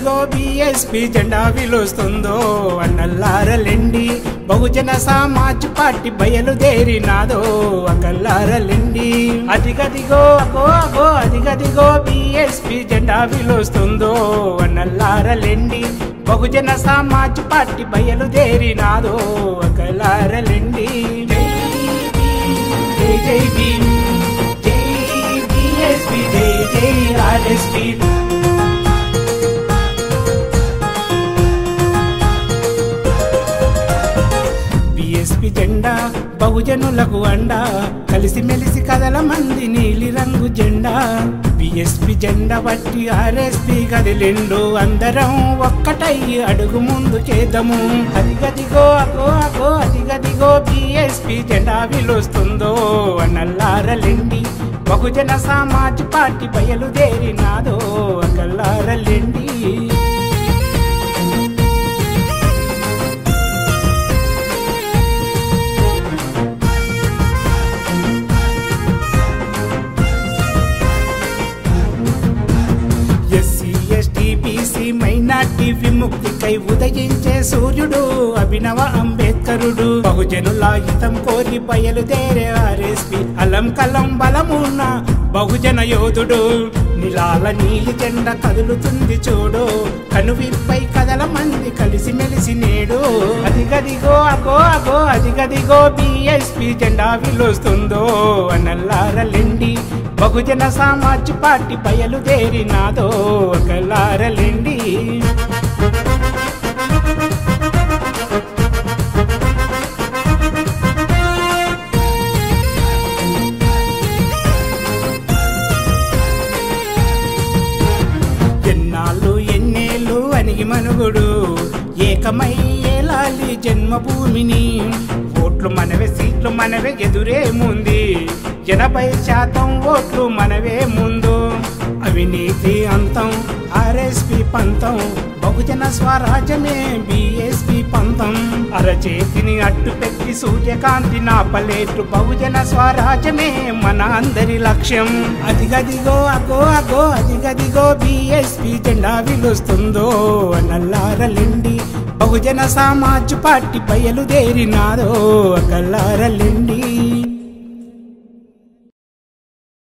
అదిగదిగో బిఎస్పి జెండా విలుస్తుందో అన్నల్లారలెండి బహుజన సమాజ్ పార్టీ బయలుదేరినాదో అకల్లారలెండి అదిగదిగో అగో అగో అదిగదిగో బిఎస్పి జెండా విలుస్తుందో అన్నల్లారలెండి బహుజన సమాజ్ పార్టీ బయలుదేరినాదో అకల్లారలెండి జై జై భీమ్ జై బిఎస్పి జై జై ఆర్ఎస్పి బిఎస్పి జెండా బహుజనులకు అండా కలిసిమెలిసి కదల మంది నీలి రంగు జెండా బిఎస్పి జెండా బట్టి ఆర్ఎస్పి కదిలిండు అందరం ఒక్కటయ్యి అడుగు ముందు చేద్దాము అదిగదిగో అగో అగో అదిగదిగో బిఎస్పి జెండా విలుస్తుందో అన్నల్లారలెండి బహుజన సమాజ్ పార్టీ బయలుదేరినాదో అకల్లారలెండి ఎస్సీ ఎస్టీ బీసీ మైనార్టీ విముక్తికై ఉదయించే సూర్యుడు అభినవ అంబేద్కరుడు బహుజనుల హితం కోరి బయలుదేరే ఆర్ఎస్పి అలం కలం బలమున్న బహుజన యోధుడు నిలాల నీలి జెండ కదులుతుంది చూడు కనువిప్పై కదల మంది కలిసి మెలిసి నేడు అదిగదిగో అగో అగో అదిగదిగో బిఎస్పి జెండా విలుస్తుందో అనల్లారలెండి బహుజన సమాజ్ పార్టీ బయలుదేరినాదో ఒకలారలెండి ఎన్నాళ్ళు ఎన్నేళ్ళు అనిగి మనుగుడు ఏకమై ఏలాలి జన్మభూమిని ఓట్లు మనవే సీట్లు మనవే ఎదురేముంది ఎనభై శాతం ఓట్లు మనవే ముందు అవినీతి అంతం ఆర్ఎస్పి పంతం బహుజన స్వరాజ్యమే బిఎస్పి పంతం అరచేతిని అట్టు పెట్టి సూర్యకాంతి నాపలేటు బహుజన స్వరాజ్యమే మన అందరి లక్ష్యం అదిగదిగో అగో అగో అదిగదిగో బిఎస్పి జెండా విలుస్తుందో నల్లారలిండి బహుజన సమాజ్ పార్టీ బయలుదేరినాదో కల్లారలిండి